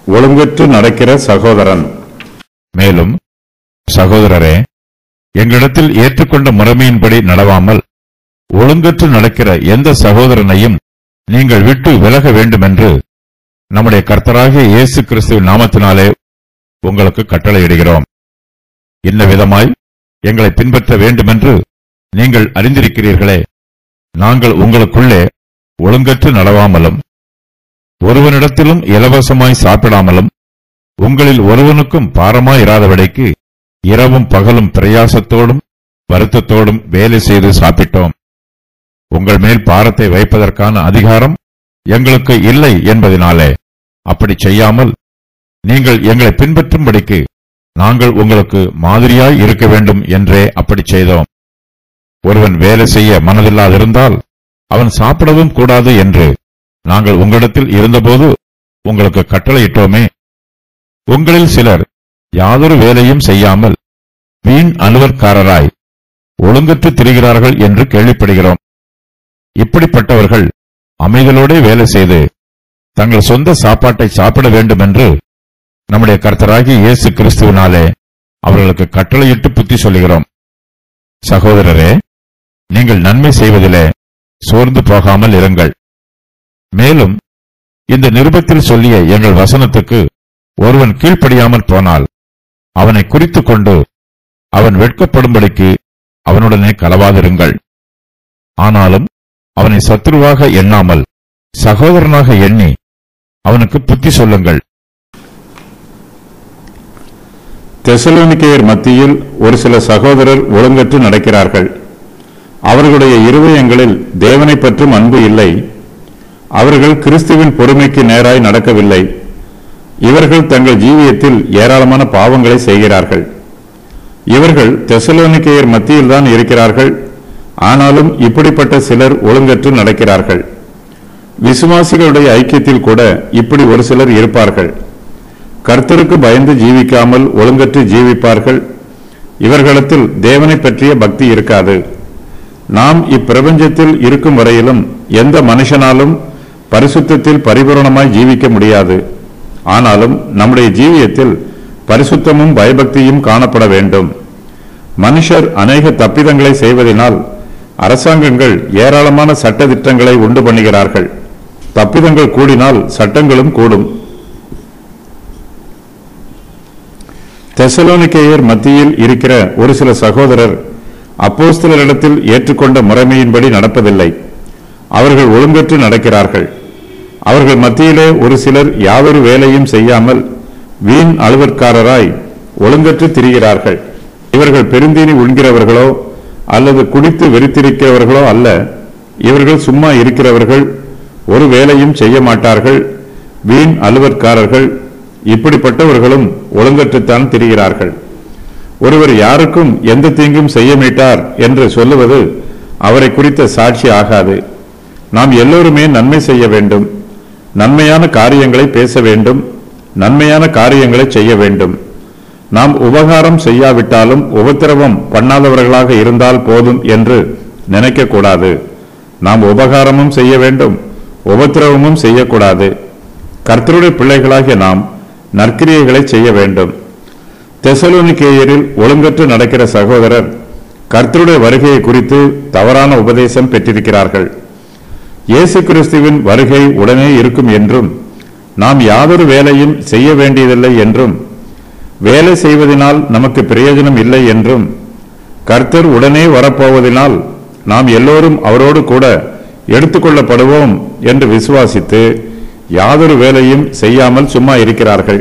ஒழுங்கற்று நடக்கிற சகோதரன் மேலும் சகோதரரே எங்களிடத்தில் ஏற்றுக்கொண்ட முறைமையின்படி நடவாமல் ஒழுங்கற்று நடக்கிற எந்த சகோதரனையும் நீங்கள் விட்டு விலக வேண்டுமென்று நம்முடைய கர்த்தராகிய இயேசு கிறிஸ்துவின் நாமத்தினாலே உங்களுக்கு கட்டளையிடுகிறோம் இன்ன விதமாய் எங்களை பின்பற்ற வேண்டுமென்று நீங்கள் அறிந்திருக்கிறீர்களே நாங்கள் உங்களுக்குள்ளே ஒழுங்கற்று நடவாமலும் ஒருவனிடத்திலும் இலவசமாய் சாப்பிடாமலும் உங்களில் ஒருவனுக்கும் பாரமாயிராதபடிக்கு இரவும் பகலும் பிரயாசத்தோடும் வருத்தத்தோடும் வேலை செய்து சாப்பிட்டோம் உங்கள் மேல் பாரத்தை வைப்பதற்கான அதிகாரம் எங்களுக்கு இல்லை என்பதினாலே அப்படி செய்யாமல் நீங்கள் எங்களை பின்பற்றும்படிக்கு நாங்கள் உங்களுக்கு மாதிரியாய் இருக்க வேண்டும் என்றே அப்படி செய்தோம் ஒருவன் வேலை செய்ய மனதில்லாதிருந்தால் அவன் சாப்பிடவும் கூடாது என்று நாங்கள் உங்களிடத்தில் இருந்தபோது உங்களுக்கு கட்டளையிட்டோமே உங்களில் சிலர் யாதொரு வேலையும் செய்யாமல் வீண் அலுவற்காரராய் ஒழுங்கற்று திரிகிறார்கள் என்று கேள்விப்படுகிறோம் இப்படிப்பட்டவர்கள் அமைதலோடே வேலை செய்து தங்கள் சொந்த சாப்பாட்டை சாப்பிட வேண்டும் என்று நம்முடைய கர்த்தராகிய இயேசு கிறிஸ்துவினாலே அவர்களுக்கு கட்டளையிட்டு புத்தி சொல்லுகிறோம் சகோதரரே நீங்கள் நன்மை செய்வதிலே சோர்ந்து போகாமல் இருங்கள் மேலும் இந்த நிருபத்தில் சொல்லிய எங்கள் வசனத்துக்கு ஒருவன் கீழ்ப்படியாமல் போனால் அவனை குறித்துக் கொண்டு அவன் வெட்கப்படும்படிக்கு அவனுடனே கலவாதிருங்கள் ஆனாலும் அவனை சத்துருவாக எண்ணாமல் சகோதரனாக எண்ணி அவனுக்கு புத்தி சொல்லுங்கள் தெசலோனிக்கேயர் மத்தியில் ஒரு சில சகோதரர் ஒழுங்கற்று நடக்கிறார்கள் அவர்களுடைய இருதயங்களில் தேவனை பற்றும் அன்பு இல்லை அவர்கள் கிறிஸ்துவின் பொறுமைக்கு நேராய் நடக்கவில்லை இவர்கள் தங்கள் ஜீவியத்தில் ஏராளமான பாவங்களை செய்கிறார்கள் இவர்கள் தெசலோனிக்கேயர் மத்தியில்தான் இருக்கிறார்கள் ஆனாலும் இப்படிப்பட்ட சிலர் ஒழுங்கற்று நடக்கிறார்கள் விசுவாசிகளுடைய ஐக்கியத்தில் கூட இப்படி ஒரு சிலர் இருப்பார்கள் கர்த்தருக்கு பயந்து ஜீவிக்காமல் ஒழுங்கற்று ஜீவிப்பார்கள் இவர்களிடத்தில் தேவனை பற்றிய பக்தி இருக்காது நாம் இப்பிரபஞ்சத்தில் இருக்கும் வரையிலும் எந்த மனுஷனாலும் பரிசுத்தத்தில் பரிபூரணமாய் ஜீவிக்க முடியாது ஆனாலும் நம்முடைய ஜீவியத்தில் பரிசுத்தமும் பயபக்தியும் காணப்பட வேண்டும் மனுஷர் அநேக தப்பிதங்களை செய்வதனால் அரசாங்கங்கள் ஏராளமான சட்ட திட்டங்களை உண்டு பண்ணுகிறார்கள் தப்பிதங்கள் கூடினால் சட்டங்களும் கூடும் தெசலோனிக்கேயர் மத்தியில் இருக்கிற ஒரு சில சகோதரர் அப்போஸ்தலரிடத்தில் ஏற்றுக்கொண்ட முறைமையின்படி நடப்பதில்லை அவர்கள் ஒழுங்கற்று நடக்கிறார்கள் அவர்கள் மத்தியிலே ஒரு சிலர் யாதொரு வேலையும் செய்யாமல் வீண் அலுவற்காரராய் ஒழுங்கற்று திரிகிறார்கள் இவர்கள் பெருந்தீனி உண்கிறவர்களோ அல்லது குடித்து வெறித்திருக்கிறவர்களோ அல்ல இவர்கள் சும்மா இருக்கிறவர்கள் ஒரு வேலையும் செய்ய மாட்டார்கள் வீண் அலுவற்காரர்கள் இப்படிப்பட்டவர்களும் ஒழுங்கற்றுத்தான் திரிகிறார்கள் ஒருவர் யாருக்கும் எந்த தீங்கும் செய்ய மாட்டார் என்று சொல்லுவது அவரை குறித்த சாட்சி ஆகாது நாம் எல்லோருமே நன்மை செய்ய வேண்டும் நன்மையான காரியங்களை பேச வேண்டும் நன்மையான காரியங்களை செய்ய வேண்டும் நாம் உபகாரம் செய்யாவிட்டாலும் உபத்திரவம் பண்ணாதவர்களாக இருந்தால் போதும் என்று நினைக்கக்கூடாது நாம் உபகாரமும் செய்ய வேண்டும் உபத்திரவமும் செய்யக்கூடாது கர்த்தருடைய பிள்ளைகளாகிய நாம் நற்கிரியைகளை செய்ய வேண்டும் தெசலோனிக்கேயரில் ஒழுங்கற்று நடக்கிற சகோதரர் கர்த்தருடைய வருகையை குறித்து தவறான உபதேசம் பெற்றிருக்கிறார்கள் இயேசு கிறிஸ்துவின் வருகை உடனே இருக்கும் என்றும் நாம் யாதொரு வேலையும் செய்ய வேண்டியதில்லை என்றும் வேலை செய்வதனால் நமக்கு பிரயோஜனம் இல்லை என்றும் கர்த்தர் உடனே வரப்போவதனால் நாம் எல்லோரும் அவரோடு கூட எடுத்துக்கொள்ளப்படுவோம் என்று விசுவாசித்து யாதொரு வேலையும் செய்யாமல் சும்மா இருக்கிறார்கள்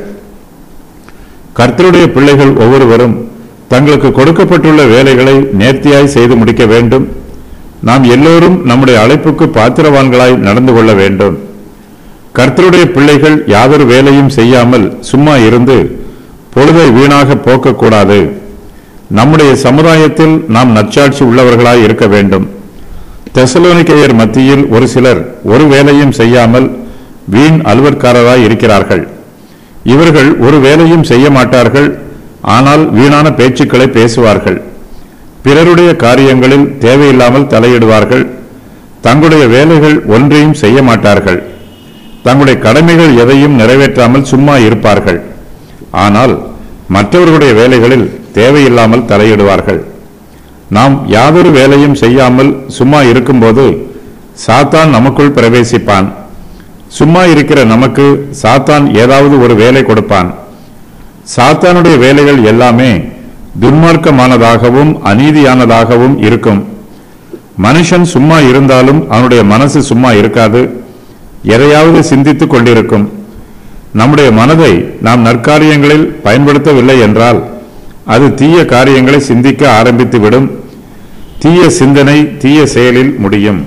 கர்த்தருடைய பிள்ளைகள் ஒவ்வொருவரும் தங்களுக்கு கொடுக்கப்பட்டுள்ள வேலைகளை நேர்த்தியாய் செய்து முடிக்க வேண்டும் நாம் எல்லோரும் நம்முடைய அழைப்புக்கு பாத்திரவான்களாய் நடந்து கொள்ள வேண்டும் கர்த்தருடைய பிள்ளைகள் யாதொரு வேலையும் செய்யாமல் சும்மா இருந்து பொழுதை வீணாக போக்கக்கூடாது நம்முடைய சமுதாயத்தில் நாம் நற்சாட்சி உள்ளவர்களாய் இருக்க வேண்டும் தெசலோனிக்கேயர் மத்தியில் ஒரு சிலர் ஒரு வேலையும் செய்யாமல் வீண் அலுவற்காரராய் இருக்கிறார்கள் இவர்கள் ஒரு வேலையும் செய்ய மாட்டார்கள் ஆனால் வீணான பேச்சுக்களை பேசுவார்கள் பிறருடைய காரியங்களில் தேவையில்லாமல் தலையிடுவார்கள் தங்களுடைய வேலைகள் ஒன்றையும் செய்ய மாட்டார்கள் தங்களுடைய கடமைகள் எதையும் நிறைவேற்றாமல் சும்மா இருப்பார்கள் ஆனால் மற்றவர்களுடைய வேலைகளில் தேவையில்லாமல் தலையிடுவார்கள் நாம் யாதொரு வேலையும் செய்யாமல் சும்மா இருக்கும்போது சாத்தான் நமக்குள் பிரவேசிப்பான் சும்மா இருக்கிற நமக்கு சாத்தான் ஏதாவது ஒரு வேலை கொடுப்பான் சாத்தானுடைய வேலைகள் எல்லாமே துன்மார்க்கமானதாகவும் அநீதியானதாகவும் இருக்கும் மனுஷன் சும்மா இருந்தாலும் அவனுடைய மனசு சும்மா இருக்காது எதையாவது சிந்தித்துக் கொண்டிருக்கும் நம்முடைய மனதை நாம் நற்காரியங்களில் பயன்படுத்தவில்லை என்றால் அது தீய காரியங்களை சிந்திக்க ஆரம்பித்துவிடும் தீய சிந்தனை தீய செயலில் முடியும்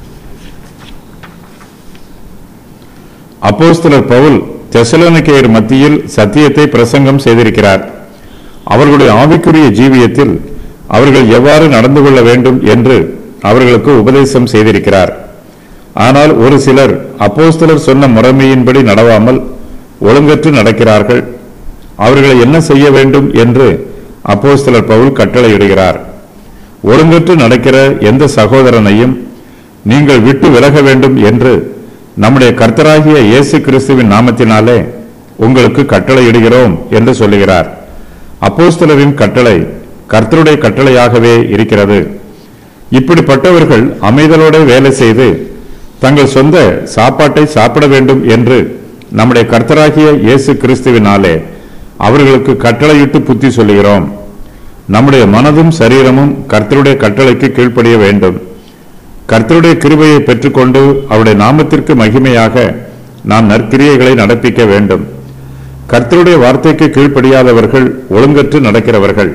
அப்போஸ்தலர் பவுல் தெசலோனிக்கேயர் மத்தியில் சத்தியத்தை பிரசங்கம் செய்திருக்கிறார் அவர்களுடைய ஆவிக்குரிய ஜீவியத்தில் அவர்கள் எவ்வாறு நடந்து கொள்ள வேண்டும் என்று அவர்களுக்கு உபதேசம் செய்திருக்கிறார் ஆனால் ஒரு சிலர் அப்போஸ்தலர் சொன்ன முறைமையின்படி நடவாமல் ஒழுங்கற்று நடக்கிறார்கள் அவர்களை என்ன செய்ய வேண்டும் என்று அப்போஸ்தலர் பவுல் கட்டளையிடுகிறார் ஒழுங்கற்று நடக்கிற எந்த சகோதரனையும் நீங்கள் விட்டு விலக வேண்டும் என்று நம்முடைய கர்த்தராகிய இயேசு கிறிஸ்துவின் நாமத்தினாலே உங்களுக்கு கட்டளையிடுகிறோம் என்று சொல்லுகிறார் அப்போஸ்தலரின் கட்டளை கர்த்தருடைய கட்டளையாகவே இருக்கிறது இப்படிப்பட்டவர்கள் அமைதலோட வேலை செய்து தங்கள் சொந்த சாப்பாட்டை சாப்பிட வேண்டும் என்று நம்முடைய கர்த்தராகிய இயேசு கிறிஸ்துவினாலே அவர்களுக்கு கட்டளையிட்டு புத்தி சொல்லுகிறோம் நம்முடைய மனதும் சரீரமும் கர்த்தருடைய கட்டளைக்கு கீழ்ப்படிய வேண்டும் கர்த்தருடைய கிருபையை பெற்றுக்கொண்டு அவருடைய நாமத்திற்கு மகிமையாக நாம் நற்கிரியைகளை நடப்பிக்க வேண்டும் கர்த்தருடைய வார்த்தைக்கு கீழ்ப்படியாதவர்கள் ஒழுங்கற்று நடக்கிறவர்கள்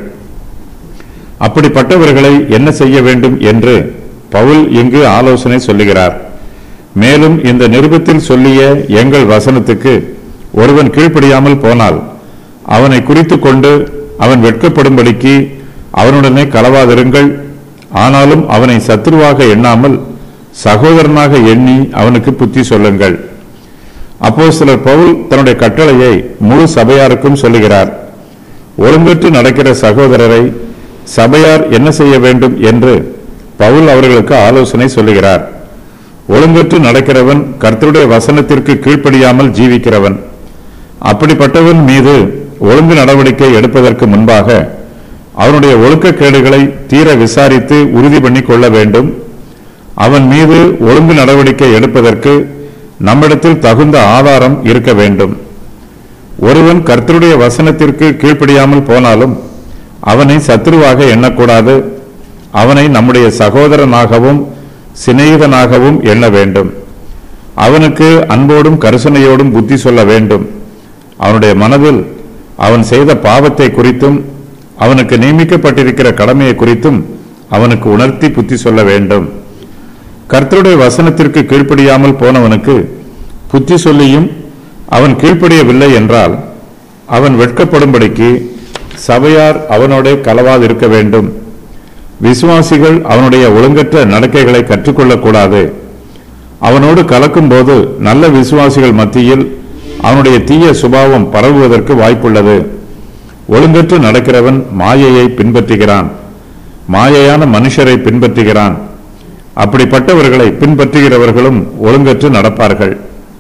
அப்படிப்பட்டவர்களை என்ன செய்ய வேண்டும் என்று பவுல் இங்கு ஆலோசனை சொல்லுகிறார் மேலும் இந்த நிருபத்தில் சொல்லிய எங்கள் வசனத்துக்கு ஒருவன் கீழ்ப்படியாமல் போனால் அவனை குறித்துக் கொண்டு அவன் வெட்கப்படும்படிக்கு அவனுடனே களவாதிருங்கள் ஆனாலும் அவனை சத்துருவாக எண்ணாமல் சகோதரனாக எண்ணி அவனுக்கு புத்தி சொல்லுங்கள் அப்போ சிலர் பவுல் தன்னுடைய கட்டளையை முழு சபையாருக்கும் சொல்லுகிறார் ஒழுங்கற்று நடக்கிற சகோதரரை சபையார் என்ன செய்ய வேண்டும் என்று பவுல் அவர்களுக்கு ஆலோசனை சொல்லுகிறார் ஒழுங்கற்று நடக்கிறவன் கர்த்தருடைய வசனத்திற்கு கீழ்ப்படியாமல் ஜீவிக்கிறவன் அப்படிப்பட்டவன் மீது ஒழுங்கு நடவடிக்கை எடுப்பதற்கு முன்பாக அவனுடைய ஒழுக்கக்கேடுகளை தீர விசாரித்து உறுதி பண்ணிக் கொள்ள வேண்டும் அவன் மீது ஒழுங்கு நடவடிக்கை எடுப்பதற்கு நம்மிடத்தில் தகுந்த ஆதாரம் இருக்க வேண்டும் ஒருவன் கர்த்தருடைய வசனத்திற்கு கீழ்ப்படியாமல் போனாலும் அவனை சத்துருவாக எண்ணக்கூடாது அவனை நம்முடைய சகோதரனாகவும் சிநேகிதனாகவும் எண்ண வேண்டும் அவனுக்கு அன்போடும் கருசனையோடும் புத்தி சொல்ல வேண்டும் அவனுடைய மனதில் அவன் செய்த பாவத்தை குறித்தும் அவனுக்கு நியமிக்கப்பட்டிருக்கிற கடமையை குறித்தும் அவனுக்கு உணர்த்தி புத்தி சொல்ல வேண்டும் கர்த்தருடைய வசனத்திற்கு கீழ்ப்படியாமல் போனவனுக்கு புத்தி சொல்லியும் அவன் கீழ்ப்படியவில்லை என்றால் அவன் வெட்கப்படும்படிக்கு சபையார் அவனோட கலவாதிருக்க வேண்டும் விசுவாசிகள் அவனுடைய ஒழுங்கற்ற நடக்கைகளை கற்றுக்கொள்ளக்கூடாது அவனோடு கலக்கும்போது நல்ல விசுவாசிகள் மத்தியில் அவனுடைய தீய சுபாவம் பரவுவதற்கு வாய்ப்புள்ளது ஒழுங்கற்று நடக்கிறவன் மாயையை பின்பற்றுகிறான் மாயையான மனுஷரை பின்பற்றுகிறான் அப்படிப்பட்டவர்களை பின்பற்றுகிறவர்களும் ஒழுங்கற்று நடப்பார்கள்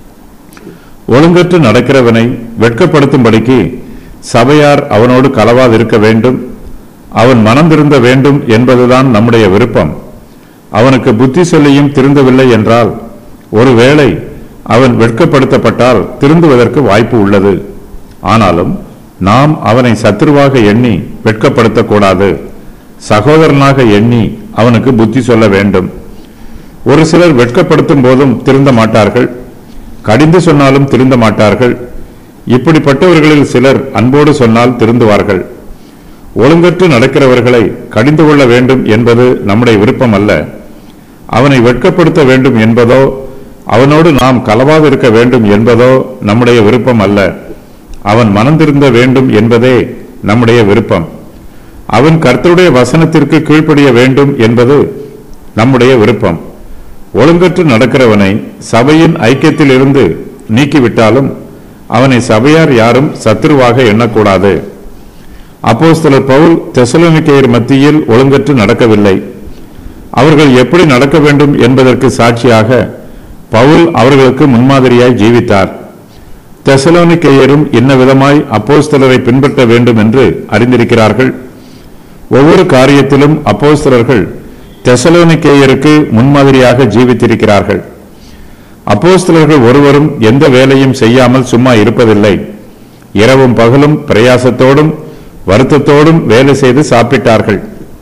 ஒழுங்கற்று நடக்கிறவனை வெட்கப்படுத்தும்படிக்கு சபையார் அவனோடு கலவாதிருக்க வேண்டும் அவன் மனம் திருந்த வேண்டும் என்பதுதான் நம்முடைய விருப்பம் அவனுக்கு புத்தி சொல்லியும் திருந்தவில்லை என்றால் ஒருவேளை அவன் வெட்கப்படுத்தப்பட்டால் திருந்துவதற்கு வாய்ப்பு உள்ளது ஆனாலும் நாம் அவனை சத்துருவாக எண்ணி வெட்கப்படுத்தக்கூடாது சகோதரனாக எண்ணி அவனுக்கு புத்தி சொல்ல வேண்டும் ஒரு சிலர் வெட்கப்படுத்தும் போதும் திருந்த மாட்டார்கள் கடிந்து சொன்னாலும் திருந்த மாட்டார்கள் இப்படிப்பட்டவர்களில் சிலர் அன்போடு சொன்னால் திருந்துவார்கள் ஒழுங்கற்று நடக்கிறவர்களை கடிந்து கொள்ள வேண்டும் என்பது நம்முடைய விருப்பம் அல்ல அவனை வெட்கப்படுத்த வேண்டும் என்பதோ அவனோடு நாம் கலவாதிருக்க வேண்டும் என்பதோ நம்முடைய விருப்பம் அல்ல அவன் மனந்திருந்த வேண்டும் என்பதே நம்முடைய விருப்பம் அவன் கர்த்தருடைய வசனத்திற்கு கீழ்ப்படிய வேண்டும் என்பது நம்முடைய விருப்பம் ஒழுங்கற்று நடக்கிறவனை சபையின் ஐக்கியத்திலிருந்து நீக்கிவிட்டாலும் அவனை சபையார் யாரும் சத்துருவாக எண்ணக்கூடாது அப்போஸ்தலர் பவுல் தெசலோனிக்கேயர் மத்தியில் ஒழுங்கற்று நடக்கவில்லை அவர்கள் எப்படி நடக்க வேண்டும் என்பதற்கு சாட்சியாக பவுல் அவர்களுக்கு முன்மாதிரியாய் ஜீவித்தார் தெசலோனிக்கேயரும் இன்ன விதமாய் அப்போஸ்தலரை பின்பற்ற வேண்டும் என்று அறிந்திருக்கிறார்கள் ஒவ்வொரு காரியத்திலும் அப்போஸ்தலர்கள் தெசலோனிக்கேயருக்கு முன்மாதிரியாக ஜீவித்திருக்கிறார்கள் அப்போஸ்தலர்கள் ஒருவரும் எந்த வேலையும் செய்யாமல் சும்மா இருப்பதில்லை இரவும் பகலும் பிரயாசத்தோடும் வருத்தத்தோடும் வேலை செய்து சாப்பிட்டார்கள்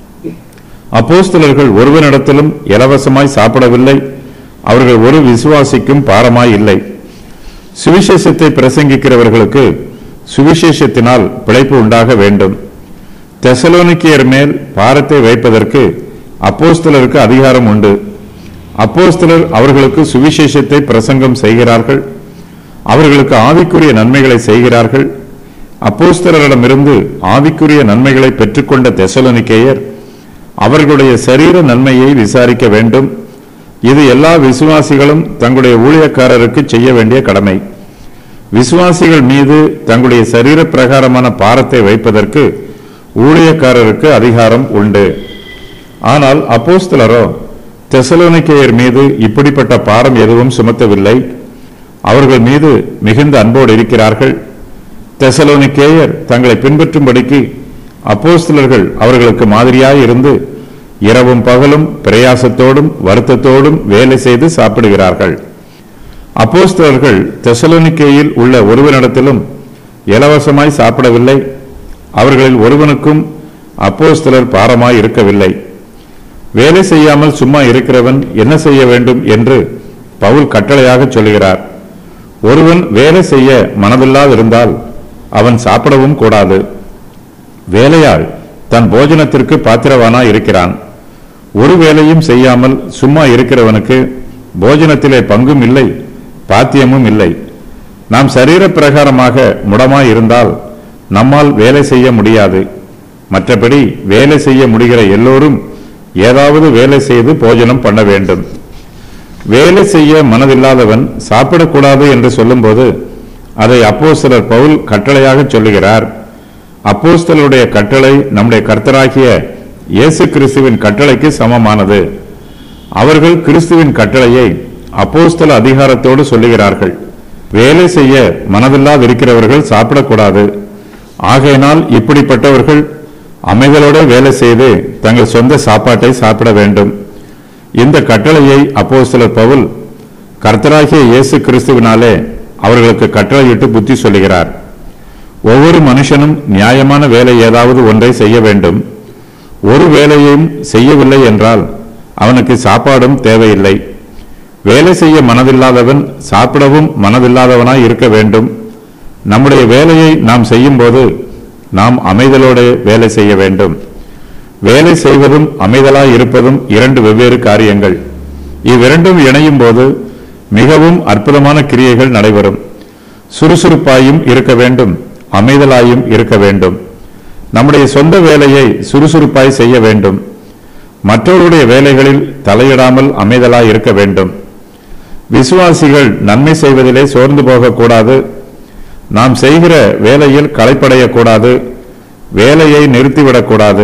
அப்போஸ்தலர்கள் ஒருவனிடத்திலும் இலவசமாய் சாப்பிடவில்லை அவர்கள் ஒரு விசுவாசிக்கும் பாரமாய் இல்லை சுவிசேஷத்தை பிரசங்கிக்கிறவர்களுக்கு சுவிசேஷத்தினால் பிழைப்பு உண்டாக வேண்டும் தெசலோனிக்கியர் மேல் பாரத்தை வைப்பதற்கு அப்போஸ்தலருக்கு அதிகாரம் உண்டு அப்போஸ்தலர் அவர்களுக்கு சுவிசேஷத்தை பிரசங்கம் செய்கிறார்கள் அவர்களுக்கு ஆவிக்குரிய நன்மைகளை செய்கிறார்கள் அப்போஸ்தலரிடமிருந்து ஆவிக்குரிய நன்மைகளை பெற்றுக்கொண்ட தெசலோனிக்கேயர் அவர்களுடைய சரீர நன்மையை விசாரிக்க வேண்டும் இது எல்லா விசுவாசிகளும் தங்களுடைய ஊழியக்காரருக்கு செய்ய வேண்டிய கடமை விசுவாசிகள் மீது தங்களுடைய சரீர பிரகாரமான பாரத்தை வைப்பதற்கு ஊழியக்காரருக்கு அதிகாரம் உண்டு ஆனால் அப்போஸ்தலரோ தெசலோனிக்கேயர் மீது இப்படிப்பட்ட பாரம் எதுவும் சுமத்தவில்லை அவர்கள் மீது மிகுந்த அன்போடு இருக்கிறார்கள் தெசலோனிக்கேயர் தங்களை பின்பற்றும்படிக்கு அப்போஸ்தலர்கள் அவர்களுக்கு மாதிரியாய் இருந்து இரவும் பகலும் பிரயாசத்தோடும் வருத்தத்தோடும் வேலை செய்து சாப்பிடுகிறார்கள் அப்போஸ்தலர்கள் தெசலோனிக்கேயில் உள்ள ஒருவனிடத்திலும் இலவசமாய் சாப்பிடவில்லை அவர்களில் ஒருவனுக்கும் அப்போஸ்தலர் பாரமாய் இருக்கவில்லை வேலை செய்யாமல் சும்மா இருக்கிறவன் என்ன செய்ய வேண்டும் என்று பவுல் கட்டளையாக சொல்கிறார் ஒருவன் வேலை செய்ய மனதில்லாதிருந்தால் அவன் சாப்பிடவும் கூடாது வேலையாள் தன் போஜனத்திற்கு பாத்திரவானா இருக்கிறான் ஒரு வேலையும் செய்யாமல் சும்மா இருக்கிறவனுக்கு போஜனத்திலே பங்கும் இல்லை பாத்தியமும் இல்லை நாம் சரீர பிரகாரமாக முடமாய் இருந்தால் நம்மால் வேலை செய்ய முடியாது மற்றபடி வேலை செய்ய முடிகிற எல்லோரும் ஏதாவது வேலை செய்து போஜனம் பண்ண வேண்டும் வேலை செய்ய மனதில்லாதவன் சாப்பிடக்கூடாது என்று சொல்லும்போது அதை அப்போஸ்தலர் பவுல் கட்டளையாக சொல்லுகிறார் அப்போஸ்தலருடைய கட்டளை நம்முடைய கர்த்தராகிய இயேசு கிறிஸ்துவின் கட்டளைக்கு சமமானது அவர்கள் கிறிஸ்துவின் கட்டளையை அப்போஸ்தல அதிகாரத்தோடு சொல்லுகிறார்கள் வேலை செய்ய மனதில்லாதிருக்கிறவர்கள் சாப்பிடக்கூடாது ஆகையினால் இப்படிப்பட்டவர்கள் அமைதலோடு வேலை செய்து தங்கள் சொந்த சாப்பாட்டை சாப்பிட வேண்டும் இந்த கட்டளையை அப்போஸ்தலர் பவுல் கர்த்தராகிய இயேசு கிறிஸ்துவினாலே அவர்களுக்கு கட்டளையிட்டு புத்தி சொல்லுகிறார் ஒவ்வொரு மனுஷனும் நியாயமான வேலை ஏதாவது ஒன்றை செய்ய வேண்டும் ஒரு வேலையும் செய்யவில்லை என்றால் அவனுக்கு சாப்பாடும் தேவையில்லை வேலை செய்ய மனதில்லாதவன் சாப்பிடவும் மனதில்லாதவனாய் இருக்க வேண்டும் நம்முடைய வேலையை நாம் செய்யும்போது நாம் அமைதலோடு வேலை செய்ய வேண்டும் வேலை செய்வதும் அமைதலாய் இருப்பதும் இரண்டு வெவ்வேறு காரியங்கள் இவ்விரண்டும் இணையும் போது மிகவும் அற்புதமான கிரியைகள் நடைபெறும் சுறுசுறுப்பாயும் இருக்க வேண்டும் அமைதலாயும் இருக்க வேண்டும் நம்முடைய சொந்த வேலையை சுறுசுறுப்பாய் செய்ய வேண்டும் மற்றவருடைய வேலைகளில் தலையிடாமல் அமைதலாய் இருக்க வேண்டும் விசுவாசிகள் நன்மை செய்வதிலே சோர்ந்து போகக்கூடாது நாம் செய்கிற வேலையில் களைப்படையக்கூடாது வேலையை நிறுத்திவிடக்கூடாது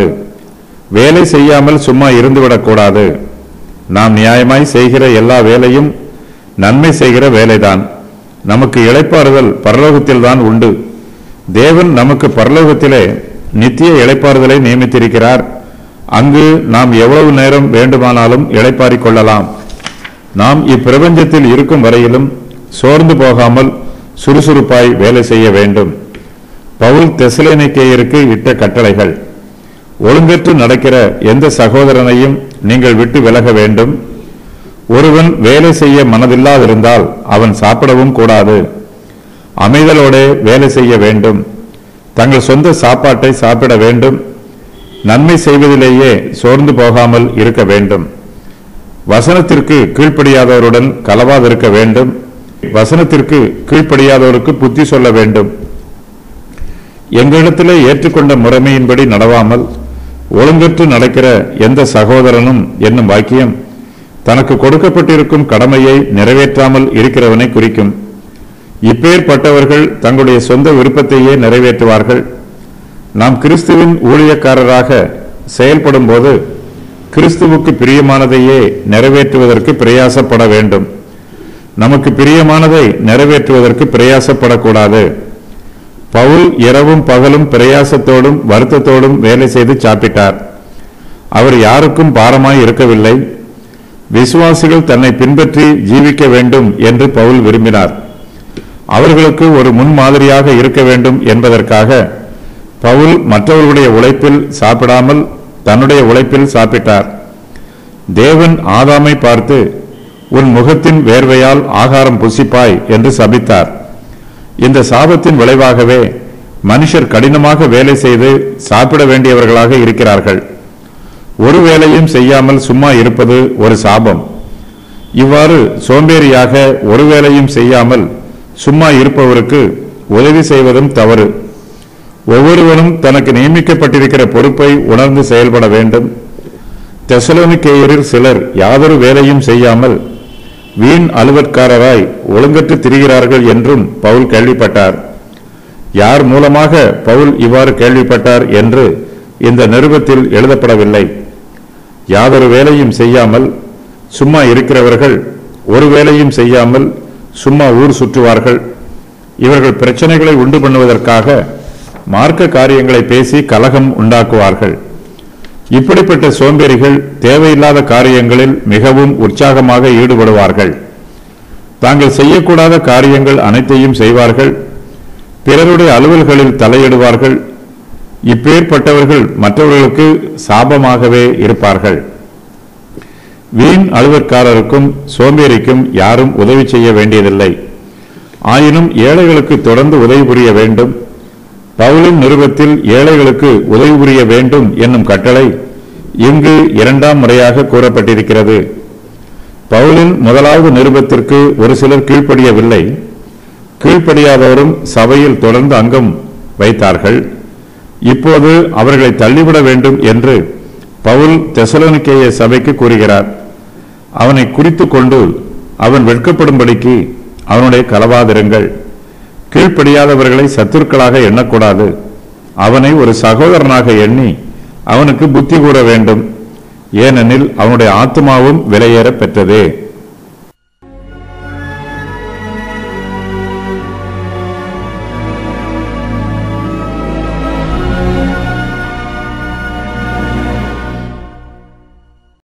வேலை செய்யாமல் சும்மா இருந்துவிடக்கூடாது நாம் நியாயமாய் செய்கிற எல்லா வேலையும் நன்மை செய்கிற வேலைதான் நமக்கு இளைப்பாறுதல் பரலோகத்தில்தான் உண்டு தேவன் நமக்கு பரலோகத்திலே நித்திய இளைப்பாறுதலை நியமித்திருக்கிறார் அங்கு நாம் எவ்வளவு நேரம் வேண்டுமானாலும் இளைப்பாறிக் கொள்ளலாம் நாம் இப்பிரபஞ்சத்தில் இருக்கும் வரையிலும் சோர்ந்து போகாமல் சுறுசுறுப்பாய் வேலை செய்ய வேண்டும் பவுல் தெசலேனிக்கேயருக்கு இட்ட கட்டளைகள் ஒழுங்கற்று நடக்கிற எந்த சகோதரனையும் நீங்கள் விட்டு விலக வேண்டும் ஒருவன் வேலை செய்ய மனதில்லாதிருந்தால் அவன் சாப்பிடவும் கூடாது அமைதலோடே வேலை செய்ய வேண்டும் தங்கள் சொந்த சாப்பாட்டை சாப்பிட வேண்டும் நன்மை செய்வதிலேயே சோர்ந்து போகாமல் இருக்க வேண்டும் வசனத்திற்கு கீழ்ப்படியாதவருடன் கலவாதிருக்க வேண்டும் வசனத்திற்கு கீழ்ப்படியாதவருக்கு புத்தி சொல்ல வேண்டும் எங்களிடத்திலே ஏற்றுக்கொண்ட முறைமையின்படி நடவாமல் ஒழுங்கற்று நடக்கிற எந்த சகோதரனும் என்னும் வாக்கியம் தனக்கு கொடுக்கப்பட்டிருக்கும் கடமையை நிறைவேற்றாமல் இருக்கிறவனை குறிக்கும் இப்பேற்பட்டவர்கள் தங்களுடைய சொந்த விருப்பத்தையே நிறைவேற்றுவார்கள் நாம் கிறிஸ்துவின் ஊழியக்காரராக செயல்படும் போது கிறிஸ்துவுக்கு பிரியமானதையே நிறைவேற்றுவதற்கு பிரயாசப்பட வேண்டும் நமக்கு பிரியமானதை நிறைவேற்றுவதற்கு பிரயாசப்படக்கூடாது பவுல் இரவும் பகலும் பிரயாசத்தோடும் வருத்தத்தோடும் வேலை செய்து சாப்பிட்டார் அவர் யாருக்கும் பாரமாய் இருக்கவில்லை விசுவாசிகள் தன்னை பின்பற்றி ஜீவிக்க வேண்டும் என்று பவுல் விரும்பினார் அவர்களுக்கு ஒரு முன்மாதிரியாக இருக்க வேண்டும் என்பதற்காக பவுல் மற்றவர்களுடைய உழைப்பில் சாப்பிடாமல் தன்னுடைய உழைப்பில் சாப்பிட்டார் தேவன் ஆதாமை பார்த்து உன் முகத்தின் வேர்வையால் ஆகாரம் புசிப்பாய் என்று சபித்தார் இந்த சாபத்தின் விளைவாகவே மனுஷர் கடினமாக வேலை செய்து சாப்பிட வேண்டியவர்களாக இருக்கிறார்கள் ஒரு வேலையும் செய்யாமல் சும்மா இருப்பது ஒரு சாபம் இவ்வாறு சோம்பேறியாக ஒரு வேலையும் செய்யாமல் சும்மா இருப்பவருக்கு உதவி செய்வதும் தவறு ஒவ்வொருவரும் தனக்கு நியமிக்கப்பட்டிருக்கிற பொறுப்பை உணர்ந்து செயல்பட வேண்டும் தெசலோனிக்கேயரில் சிலர் யாதொரு வேலையும் செய்யாமல் வீண் அலுவற்காரராய் ஒழுங்கற்று திரிகிறார்கள் என்றும் பவுல் கேள்விப்பட்டார் யார் மூலமாக பவுல் இவ்வாறு கேள்விப்பட்டார் என்று இந்த நிருபத்தில் எழுதப்படவில்லை யாதொரு வேலையும் செய்யாமல் சும்மா இருக்கிறவர்கள் ஒரு வேலையும் செய்யாமல் சும்மா ஊர் சுற்றுவார்கள் இவர்கள் பிரச்சனைகளை உண்டு பண்ணுவதற்காக மார்க்க காரியங்களை பேசி கலகம் உண்டாக்குவார்கள் இப்படிப்பட்ட சோம்பேறிகள் தேவையில்லாத காரியங்களில் மிகவும் உற்சாகமாக ஈடுபடுவார்கள் தாங்கள் செய்யக்கூடாத காரியங்கள் அனைத்தையும் செய்வார்கள் பிறருடைய அலுவல்களில் தலையிடுவார்கள் இப்பேற்பட்டவர்கள் மற்றவர்களுக்கு சாபமாகவே இருப்பார்கள் வீண் அலுவற்காரருக்கும் சோம்பேறிக்கும் யாரும் உதவி செய்ய வேண்டியதில்லை ஆயினும் ஏழைகளுக்கு தொடர்ந்து உதவி புரிய வேண்டும் பவுலின் நிருபத்தில் ஏழைகளுக்கு உதவி புரிய வேண்டும் என்னும் கட்டளை இங்கு இரண்டாம் முறையாக கூறப்பட்டிருக்கிறது பவுலின் முதலாவது நிருபத்திற்கு ஒரு சிலர் கீழ்ப்படியவில்லை கீழ்ப்படியாதவரும் சபையில் தொடர்ந்து அங்கம் வைத்தார்கள் இப்போது அவர்களை தள்ளிவிட வேண்டும் என்று பவுல் தெசலோனிக்கேய சபைக்கு கூறுகிறார் அவனை குறித்துக் கொண்டு அவன் வெட்கப்படும்படிக்கு அவனுடைய கலவாதிருங்கள் கீழ்ப்படியாதவர்களை சத்துருக்களாக எண்ணக்கூடாது அவனை ஒரு சகோதரனாக எண்ணி அவனுக்கு புத்தி கூற வேண்டும் ஏனெனில் அவனுடைய ஆத்மாவும் விலையேற பெற்றது